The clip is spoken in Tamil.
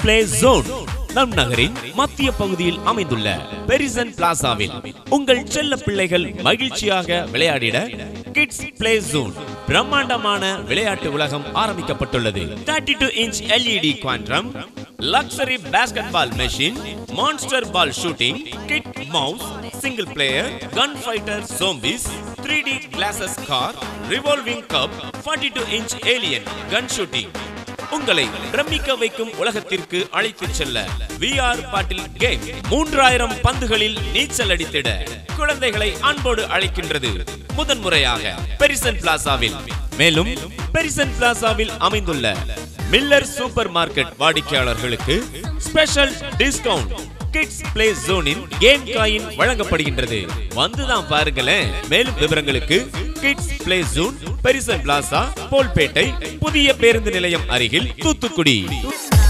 பிளே ஜோன் நம் நகரின் மத்திய பகுதியில் அமைந்துள்ள பெரிசன் பிளாசாவில் உங்கள் செல்ல பிள்ளைகள் மகிழ்ச்சியாக விளையாடிட கிட்ஸ் பிளே ஜோன் பிரம்மாண்டமான விளையாட்டு உலகம் ஆரம்பிக்கப்பட்டுள்ளது 32 two inch LED quantum luxury basketball machine monster ball shooting kit mouse single player gun fighter zombies 3D glasses car revolving cup 42 two inch alien gun shooting உங்களை பிரமிக்க வைக்கும் உலகத்திற்கு அழைத்துச் செல்ல VR பாட்டில் கேம் மூன்றாயிரம் பந்துகளில் நீச்சல் அடித்திட குழந்தைகளை அன்போடு அழைக்கின்றது முதன்முறையாக பெரிசன் பிளாசாவில் மேலும் பெரிசன் பிளாசாவில் அமைந்துள்ள மில்லர் சூப்பர் மார்க்கெட் வாடிக்கையாளர்களுக்கு ஸ்பெஷல் டிஸ்கவுண்ட் கிட்ஸ் பிளே ஜோனின் கேம் காயின் வழங்கப்படுகின்றது வந்துதான் பாருங்களேன் மேலும் விவரங்களுக்கு கிட்ஸ் பிளே ஜோன் பெரிசன் பிளாசா போல்பேட்டை புதிய பேருந்து நிலையம் அருகில் தூத்துக்குடி